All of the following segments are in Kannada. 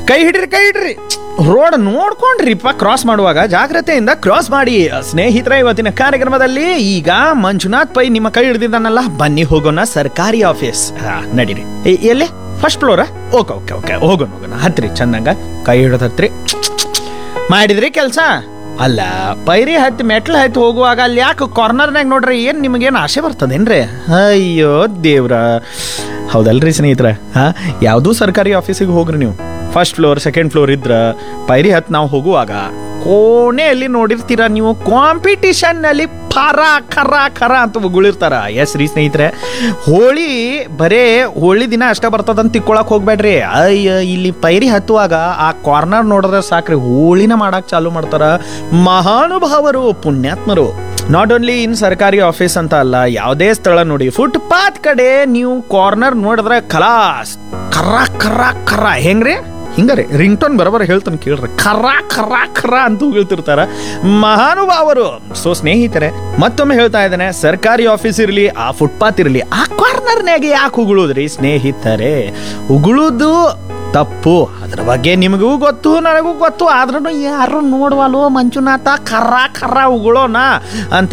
ಕೈ ಹಿಡ್ರಿ ಕೈ ಹಿಡ್ರಿ ರೋಡ್ ನೋಡ್ಕೊಂಡ್ರಿಪ್ಪ ಕ್ರಾಸ್ ಮಾಡುವಾಗ ಜಾಗ್ರತೆಯಿಂದ ಕ್ರಾಸ್ ಮಾಡಿ ಸ್ನೇಹಿತರ ಇವತ್ತಿನ ಕಾರ್ಯಕ್ರಮದಲ್ಲಿ ಈಗ ಮಂಜುನಾಥ್ ಪೈ ನಿಮ್ಮ ಕೈ ಹಿಡ್ದಿದ್ದಾನಲ್ಲ ಬನ್ನಿ ಹೋಗೋಣ ಸರ್ಕಾರಿ ಆಫೀಸ್ ಹಾ, ನಡೀರಿ ಎ- ಎಲ್ಲಿ ಫಸ್ಟ್ ಫ್ಲೋರಾ ಓಕೆ ಓಕೆ ಓಕೆ ಹೋಗೋಣ ಹೋಗೋಣ ಹತ್ರಿ ಚಂದಂಗ ಕೈ ಹಿಡಿದು ಹತ್ರಿ ಮಾಡಿದ್ರಿ ಕೆಲಸ ಅಲ್ಲ ಪೈರಿ ಹತ್ತಿ ಮೆಟ್ಲು ಹತ್ತಿ ಹೋಗುವಾಗ ಅಲ್ಲಿ ಯಾಕೆ ಕಾರ್ನರ್ನಾಗ ನೋಡ್ರಿ ಏನು ನಿಮಗೇನು ಆಸೆ ಬರ್ತದೇನ್ರಿ ಅಯ್ಯೋ ದೇವ್ರ ಹೌದಲ್ರಿ ಸ್ನೇಹಿತರ ಹಾ ಯಾವುದೂ ಸರ್ಕಾರಿ ಆಫೀಸಿಗೆ ಹೋಗ್ರಿ ನೀವು ಫಸ್ಟ್ ಫ್ಲೋರ್ ಸೆಕೆಂಡ್ ಫ್ಲೋರ್ ಇದ್ರ ಪೈರಿ ಹತ್ತು ನಾವು ಹೋಗುವಾಗ ಕೋಣೆಯಲ್ಲಿ ನೋಡಿರ್ತೀರ ನೀವು ಕಾಂಪಿಟಿಷನ್ ನಲ್ಲಿ ಫರ ಖರ ಖರ ಅಂತ ಉಗುಳಿರ್ತಾರ ಎಸ್ ರೀ ಸ್ನೇಹಿತರೆ ಹೋಳಿ ಬರೇ ಹೋಳಿ ದಿನ ಅಷ್ಟೇ ಬರ್ತದಂತ ತಿಕ್ಕೊಳಕ್ ಹೋಗ್ಬೇಡ್ರಿ ಅಯ್ಯ ಇಲ್ಲಿ ಪೈರಿ ಹತ್ತುವಾಗ ಆ ಕಾರ್ನರ್ ನೋಡಿದ್ರೆ ಸಾಕ್ರಿ ಹೋಳಿನ ಮಾಡಕ್ ಚಾಲು ಮಾಡ್ತಾರ ಮಹಾನುಭಾವರು ಪುಣ್ಯಾತ್ಮರು ನಾಟ್ ಓನ್ಲಿ ಇನ್ ಸರ್ಕಾರಿ ಆಫೀಸ್ ಅಂತ ಅಲ್ಲ ಯಾವುದೇ ಸ್ಥಳ ನೋಡಿ ಫುಟ್ಪಾತ್ ಕಡೆ ನೀವು ಕಾರ್ನರ್ ನೋಡಿದ್ರೆ ಖಲಾಸ್ ಕರ್ರ ಕರ್ರ ಕರ್ರ ಹೆಂಗ್ರಿ ಹಿಂಗಾರೆ ರಿಂಗ್ ಟೋನ್ ಬರೋಬರ ಹೇಳ್ತಾನೆ ಕೇಳ್ರಿ ಖರ ಖರ ಖರ ಅಂತ ಹೇಳ್ತಿರ್ತಾರ ಮಹಾನುಭಾವರು ಸೊ ಸ್ನೇಹಿತರೆ ಮತ್ತೊಮ್ಮೆ ಹೇಳ್ತಾ ಇದ್ದೇನೆ ಸರ್ಕಾರಿ ಆಫೀಸ್ ಇರಲಿ ಆ ಫುಟ್ಪಾತ್ ಇರಲಿ ಆ ಕಾರ್ನರ್ನಾಗೆ ಯಾಕೆ ಉಗುಳುದ್ರಿ ಸ್ನೇಹಿತರೆ ಉಗುಳುದು ತಪ್ಪು ಅದ್ರ ಬಗ್ಗೆ ನಿಮಗೂ ಗೊತ್ತು ನನಗೂ ಗೊತ್ತು ಆದ್ರೂ ಯಾರು ನೋಡ್ವಲ್ವೋ ಮಂಜುನಾಥ ಖರ ಖರ ಉಗುಳೋಣ ಅಂತ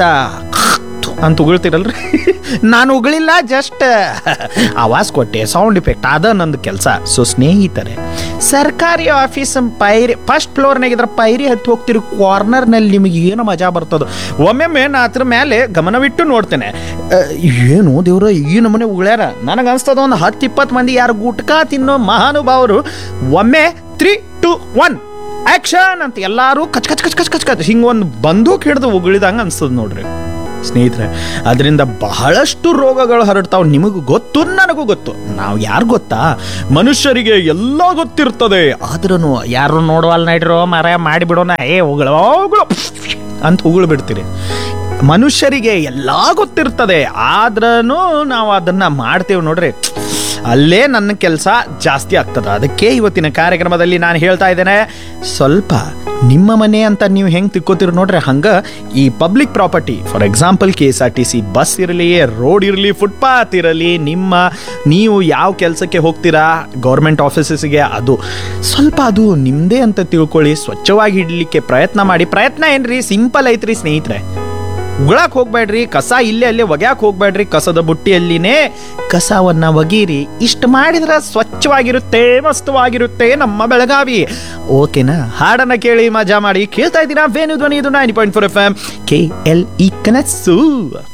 ಅಂತ ಉಗುಳ್ತಿರಲ್ರಿ ನಾನು ಉಗಳಿಲ್ಲ ಜಸ್ಟ್ ಆವಾಜ್ ಕೊಟ್ಟೆ ಸೌಂಡ್ ಇಫೆಕ್ಟ್ ಅದ ನಂದು ಕೆಲಸ ಸೊ ಸ್ನೇಹಿತರೆ ಸರ್ಕಾರಿ ಆಫೀಸ್ ಪೈರಿ ಫಸ್ಟ್ ಫ್ಲೋರ್ನಾಗ ಇದ್ರ ಪೈರಿ ಹತ್ತಿ ಹೋಗ್ತಿರೋ ಕಾರ್ನರ್ನಲ್ಲಿ ನಿಮಗೆ ಏನು ಮಜಾ ಬರ್ತದೋ ಒಮ್ಮೊಮ್ಮೆ ನಾ ಅದ್ರ ಮೇಲೆ ಗಮನವಿಟ್ಟು ನೋಡ್ತೇನೆ ಅ, ಏನು ದೇವ್ರ ಈ ನಮೂನೆ ಉಳ್ಯಾರ ನನಗೆ ಅನ್ಸ್ತದ ಒಂದು ಹತ್ತು ಇಪ್ಪತ್ತು ಮಂದಿ ಯಾರು ಗುಟ್ಕಾ ತಿನ್ನೋ ಮಹಾನುಭಾವರು ಒಮ್ಮೆ ತ್ರೀ ಟು ಒನ್ ಆಕ್ಷನ್ ಅಂತ ಎಲ್ಲಾರು ಕಚ್ ಕಚ್ ಕಚ್ ಕಚ್ ಕಚ್ ಕಚ್ ಹಿಂಗೆ ಒಂದು ಬಂದೂಕ್ ಹಿಡಿದು ಉಗುಳಿದಂಗೆ ಅನ್ಸ್ತದ ನೋಡ್ರಿ ಸ್ನೇಹಿತರೆ ಅದರಿಂದ ಬಹಳಷ್ಟು ರೋಗಗಳು ಹರಡ್ತಾವ್ ನಿಮಗೂ ಗೊತ್ತು ನನಗೂ ಗೊತ್ತು ನಾವು ಯಾರು ಗೊತ್ತಾ ಮನುಷ್ಯರಿಗೆ ಎಲ್ಲ ಗೊತ್ತಿರ್ತದೆ ಆದ್ರೂ ಯಾರು ನೋಡುವಲ್ ನಡ್ರೋ ಮರ ಮಾಡಿಬಿಡೋಣ ಏ ಉಗುಳು ಉಗುಳು ಅಂತ ಉಗುಳು ಬಿಡ್ತೀರಿ ಮನುಷ್ಯರಿಗೆ ಎಲ್ಲ ಗೊತ್ತಿರ್ತದೆ ಆದ್ರೂ ನಾವು ಅದನ್ನ ಮಾಡ್ತೇವೆ ನೋಡ್ರಿ ಅಲ್ಲೇ ನನ್ನ ಕೆಲಸ ಜಾಸ್ತಿ ಆಗ್ತದ ಅದಕ್ಕೆ ಇವತ್ತಿನ ಕಾರ್ಯಕ್ರಮದಲ್ಲಿ ನಾನು ಹೇಳ್ತಾ ಇದ್ದೇನೆ ಸ್ವಲ್ಪ ನಿಮ್ಮ ಮನೆ ಅಂತ ನೀವು ಹೆಂಗೆ ತಿಕ್ಕೋತೀರಿ ನೋಡ್ರಿ ಹಂಗ ಈ public property for example K S R T C bus ಇರಲಿ ರೋಡ್ ಇರಲಿ ಫುಟ್ಪಾತ್ ಇರಲಿ ನಿಮ್ಮ ನೀವು ಯಾವ ಕೆಲಸಕ್ಕೆ ಹೋಗ್ತೀರಾ ಗೌರ್ಮೆಂಟ್ ಆಫೀಸಸ್ಗೆ ಅದು ಸ್ವಲ್ಪ ಅದು ನಿಮ್ಮದೇ ಅಂತ ತಿಳ್ಕೊಳ್ಳಿ ಸ್ವಚ್ಛವಾಗಿ ಇಡ್ಲಿಕ್ಕೆ ಪ್ರಯತ್ನ ಮಾಡಿ ಪ್ರಯತ್ನ ಏನ್ರಿ ಸಿಂಪಲ್ ಐತ್ರಿ ಸ್ನೇಹಿತರೆ ಉಗಳಕ್ ಹೋಗ್ಬೇಡ್ರಿ ಕಸ ಇಲ್ಲೇ ಅಲ್ಲೇ ಒಗ್ಯಾಕ್ ಹೋಗ್ಬೇಡ್ರಿ ಕಸದ ಬುಟ್ಟಿಯಲ್ಲಿನೇ ಕಸವನ್ನ ಒಗೀರಿ ಇಷ್ಟು ಮಾಡಿದ್ರೆ ಸ್ವಚ್ಛವಾಗಿರುತ್ತೆ ಮಸ್ತವಾಗಿರುತ್ತೆ ನಮ್ಮ ಬೆಳಗಾವಿ ಓಕೆನಾ ಹಾಡನ್ನ ಕೇಳಿ ಮಜಾ ಮಾಡಿ ಕೇಳ್ತಾ ಇದ್ದೀರಾ ವೇಣು ಧ್ವನಿ ಇದು nine point four F M K L E ಕನಸು